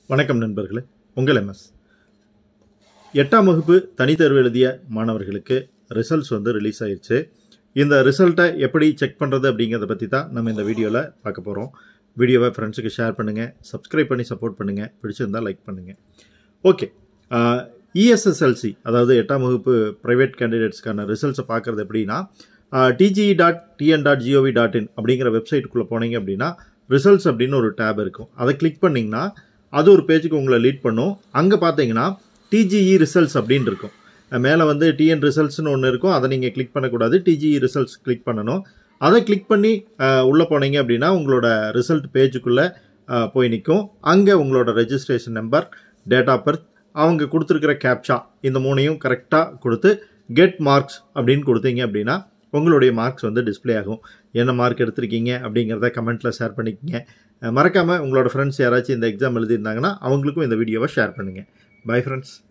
வணக்கம் நண்பர்களே உங்கள் எம்எஸ் எட்டாம் வகுப்பு தனித்தேர்வு எழுதிய மாணவர்களுக்கு ரிசல்ட்ஸ் வந்து ரிலீஸ் ஆயிருச்சு இந்த ரிசல்ட்டை எப்படி செக் பண்ணுறது அப்படிங்கிறத பற்றி தான் நம்ம இந்த வீடியோவில் பார்க்க போகிறோம் வீடியோவை ஃப்ரெண்ட்ஸுக்கு ஷேர் பண்ணுங்கள் சப்ஸ்கிரைப் பண்ணி சப்போர்ட் பண்ணுங்கள் பிடிச்சிருந்தால் லைக் பண்ணுங்கள் ஓகே இஎஸ்எஸ்எல்சி அதாவது எட்டாம் வகுப்பு ப்ரைவேட் கேண்டிடேட்ஸ்க்கான ரிசல்ட்ஸை பார்க்குறது எப்படின்னா DGE dot TN dot GOV dot in அப்படிங்கிற வெப்சைட்டுக்குள்ளே போனீங்க அப்படின்னா ரிசல்ட்ஸ் அப்படின்னு ஒரு டேப் இருக்கும் அதை கிளிக் பண்ணிங்கன்னா அது ஒரு பேஜுக்கு உங்களை லீட் பண்ணும் அங்கே பார்த்தீங்கன்னா டிஜிஇ ரிசல்ட்ஸ் அப்படின்னு இருக்கும் மேலே வந்து டிஎன் ரிசல்ட்ஸ்னு ஒன்று இருக்கும் அதை நீங்கள் கிளிக் பண்ணக்கூடாது டிஜிஇ ரிசல்ட்ஸ் கிளிக் பண்ணணும் அதை கிளிக் பண்ணி உள்ளே போனீங்க அப்படின்னா உங்களோட ரிசல்ட் பேஜுக்குள்ளே போய் நிற்கும் அங்கே உங்களோட registration number date of birth அவங்க கொடுத்துருக்கிற கேப்சா இந்த மூணையும் கரெக்டாக கொடுத்து கெட் மார்க்ஸ் அப்படின்னு கொடுத்தீங்க அப்படின்னா உங்களுடைய மார்க்ஸ் வந்து டிஸ்பிளே ஆகும் என்ன மார்க் எடுத்திருக்கீங்க அப்படிங்கிறத கமெண்ட்டில் ஷேர் பண்ணிக்கங்க மறக்காமல் உங்களோட ஃப்ரெண்ட்ஸ் யாராச்சும் இந்த எக்ஸாம் எழுதியிருந்தாங்கன்னா அவங்களுக்கும் இந்த வீடியோவை ஷேர் பண்ணுங்கள் பை ஃப்ரெண்ட்ஸ்